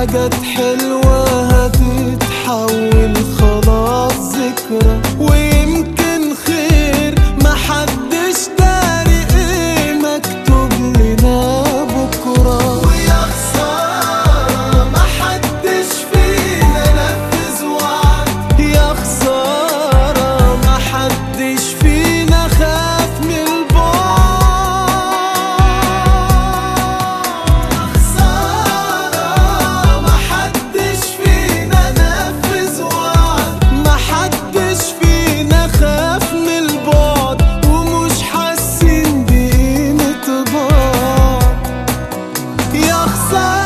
حاجات حلوة هتتحول خلاص ذكرى ويمكن خير محدش داري ايه مكتوب لنا بكرة ويا خسارة محدش فينا نفذ وعد يا خسارة محدش فينا خاف من البعد خسارة محدش فينا نفذ وعد محدش فينا خاف من البعد ومش حاسين بقيمة بعض يا خسارة